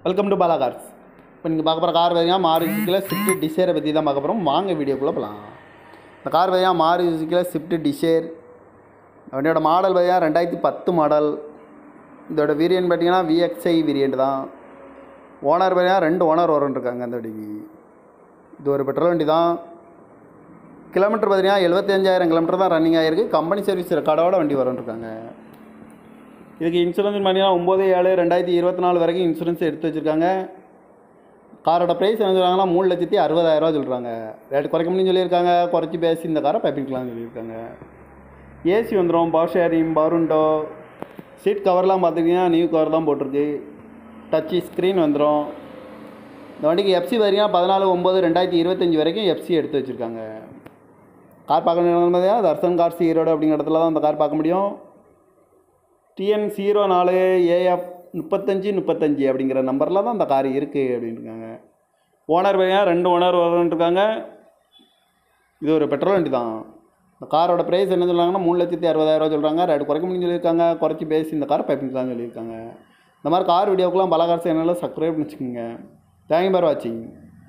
welcome to Bala cars இப்போ நீங்கள் பார்க்க போகிற கார் பார்த்தீங்கன்னா மாருதிக்கில் ஸ்விஃப்ட் டிசைரை பற்றி தான் பார்க்க போகிறோம் வாங்க வீடியோக்குள்ளே போகலாம் இந்த கார் பார்த்தீங்கன்னா மாருதிக்கில் ஸ்விஃப்ட் டிசைர் வண்டியோட மாடல் பார்த்தீங்கன்னா ரெண்டாயிரத்தி பத்து மாடல் இதோட வேரியன்ட் பார்த்தீங்கன்னா விஎக்ஸ்ஐ வேரியன்ட் தான் ஓனர் பார்த்தீங்கன்னா ரெண்டு ஓனர் இருக்காங்க அந்த வண்டிக்கு இது ஒரு பெட்ரோல் வண்டி தான் கிலோமீட்டர் பார்த்தீங்கன்னா எழுபத்தஞ்சாயிரம் கிலோமீட்டர் தான் ரன்னிங் ஆகிருக்கு கம்பெனி சர்வீஸ் ரெக்கார்டோட வண்டி இருக்காங்க இதுக்கு இன்சூரன்ஸ் பார்த்தீங்கன்னா ஒம்பது ஏழு ரெண்டாயிரத்தி இருபத்தி நாலு வரைக்கும் இன்சூரன்ஸ் எடுத்து வச்சுருக்காங்க காரோட ப்ரைஸ் என்ன சொல்கிறாங்கன்னா மூணு லட்சத்தி அறுபதாயிரரூவா சொல்கிறாங்க ரேட் குறைக்க முடியும்னு சொல்லியிருக்காங்க குறைச்சி பேசி இந்த காரை பைப்பிங்கலாம்னு சொல்லியிருக்காங்க ஏசி வந்துடும் பவர் ஷேரிங் பவருண்டோ சீட் கவர்லாம் பார்த்துக்கிட்டிங்கன்னா நியூ கவர் தான் போட்டிருக்கு டச்சு ஸ்க்ரீன் வந்துடும் இந்த வண்டிக்கு எஃப்சி பார்த்தீங்கன்னா பதினாலு ஒம்பது ரெண்டாயிரத்தி இருபத்தஞ்சி வரைக்கும் எஃப்சி எடுத்து வச்சுருக்காங்க கார் பார்க்க பார்த்தீங்கன்னா தர்சன் கார்ஸ் ஈரோடு அப்படிங்கிற இடத்துல தான் அந்த கார் பார்க்க முடியும் டிஎன் ஜீரோ நாலு ஏஎஃப் முப்பத்தஞ்சு முப்பத்தஞ்சு அப்படிங்கிற நம்பரில் தான் அந்த கார் இருக்குது அப்படின்ட்டுருக்காங்க ஓனர் பார்த்தீங்கன்னா ரெண்டு ஓனர் இருக்காங்க இது ஒரு பெட்ரோல் வண்டி தான் இந்த காரோட ப்ரைஸ் என்ன சொல்கிறாங்கன்னா மூணு லட்சத்தி அறுபதாயிரரூவா சொல்கிறாங்க ரேட் குறைக்க முடியும்னு சொல்லியிருக்காங்க குறைச்சி பேசி இந்த காரை பைப்பிங்கலாம்னு சொல்லியிருக்காங்க இந்த மாதிரி கார் வீடியோக்கெலாம் பல கார் சேனலில் சப்ஸ்கிரைப் பண்ணி வச்சுக்கோங்க தேங்க்யூ பார் வாட்சிங்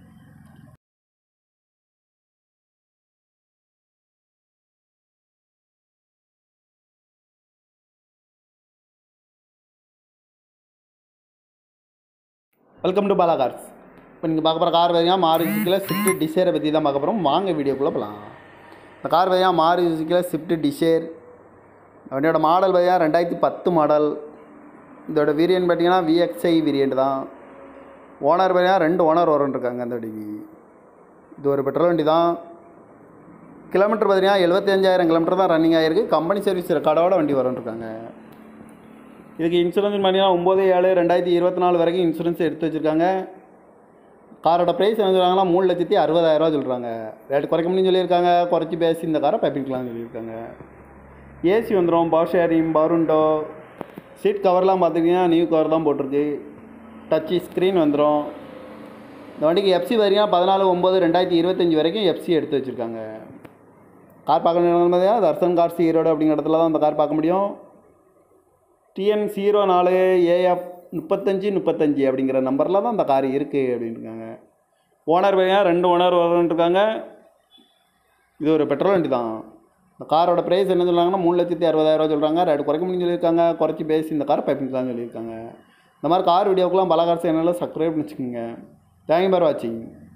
வெல்கம் டு பாலா கார்ஸ் இப்போ நீங்கள் பார்க்க போகிற கார் பார்த்தீங்கன்னா மாருதிக்கில் ஸ்விஃப்ட் டிசைரை பற்றி தான் பார்க்க போகிறோம் வாங்க வீடியோக்குள்ளே போகலாம் இந்த கார் பார்த்தீங்கன்னா மாருதிக்கில் ஸ்விஃப்ட் டிசைர் வண்டியோட மாடல் பார்த்தீங்கன்னா ரெண்டாயிரத்தி பத்து மாடல் இதோட வேரியன்ட் பார்த்தீங்கன்னா விஎக்ஸ்ஐ வேரியன்ட் தான் ஓனர் பார்த்தீங்கன்னா ரெண்டு ஓனர் இருக்காங்க அந்த வண்டிக்கு இது ஒரு பெட்ரோல் வண்டி தான் கிலோமீட்டர் பார்த்தீங்கன்னா எழுபத்தஞ்சாயிரம் கிலோமீட்டர் தான் ரன்னிங் ஆகிருக்கு கம்பெனி சர்வீஸ் ரெக்கார்டோட வண்டி இருக்காங்க இதுக்கு இன்சூரன்ஸ் பார்த்தீங்கன்னா ஒம்பது ஏழு ரெண்டாயிரத்தி இருபத்தி நாலு வரைக்கும் இன்சூரன்ஸ் எடுத்து வச்சுருக்காங்க காரோட ப்ரைஸ் என்ன சொல்கிறாங்கன்னா மூணு லட்சத்தி அறுபதாயிரரூவா சொல்கிறாங்க ரேட் குறைக்க முடியும்னு சொல்லியிருக்காங்க குறைச்சி பேசி இந்த காரை பைப்பிங்கலாம்னு சொல்லியிருக்காங்க ஏசி வந்துடும் பவர் ஷேரிங் பவருண்டோ சீட் கவர்லாம் பார்த்துக்கிட்டிங்கன்னா நியூ கவர் தான் போட்டிருக்கு டச்சு ஸ்க்ரீன் வந்துடும் இந்த வண்டிக்கு எஃப்சி பார்த்தீங்கன்னா பதினாலு ஒம்பது ரெண்டாயிரத்தி இருபத்தஞ்சி வரைக்கும் எஃப்சி எடுத்து வச்சுருக்காங்க கார் பார்க்க பார்த்தீங்கன்னா தர்சன் கார்ஸ் ஈரோடு அப்படிங்கிற இடத்துல தான் அந்த கார் பார்க்க முடியும் டிஎன் ஜீரோ நாலு ஏஎஃப் முப்பத்தஞ்சு முப்பத்தஞ்சு அப்படிங்கிற நம்பரில் தான் அந்த கார் இருக்குது அப்படின்ட்டுருக்காங்க ஓனர் பார்த்தீங்கன்னா ரெண்டு ஓனர் இருக்காங்க இது ஒரு பெட்ரோல் வண்டி தான் இந்த காரோட ப்ரைஸ் என்ன சொல்கிறாங்கன்னா மூணு லட்சத்தி அறுபதாயிரரூவா சொல்கிறாங்க ரேட் குறைக்க முடியும்னு சொல்லியிருக்காங்க குறைச்சி பேசி இந்த காரை பைப்பிங்கலாம்னு சொல்லியிருக்காங்க இந்த மாதிரி கார் வீடியோக்கெலாம் பல கார் சேனலில் சப்ஸ்கிரைப் பண்ணி வச்சுக்கோங்க தேங்க்யூ பார் வாட்சிங்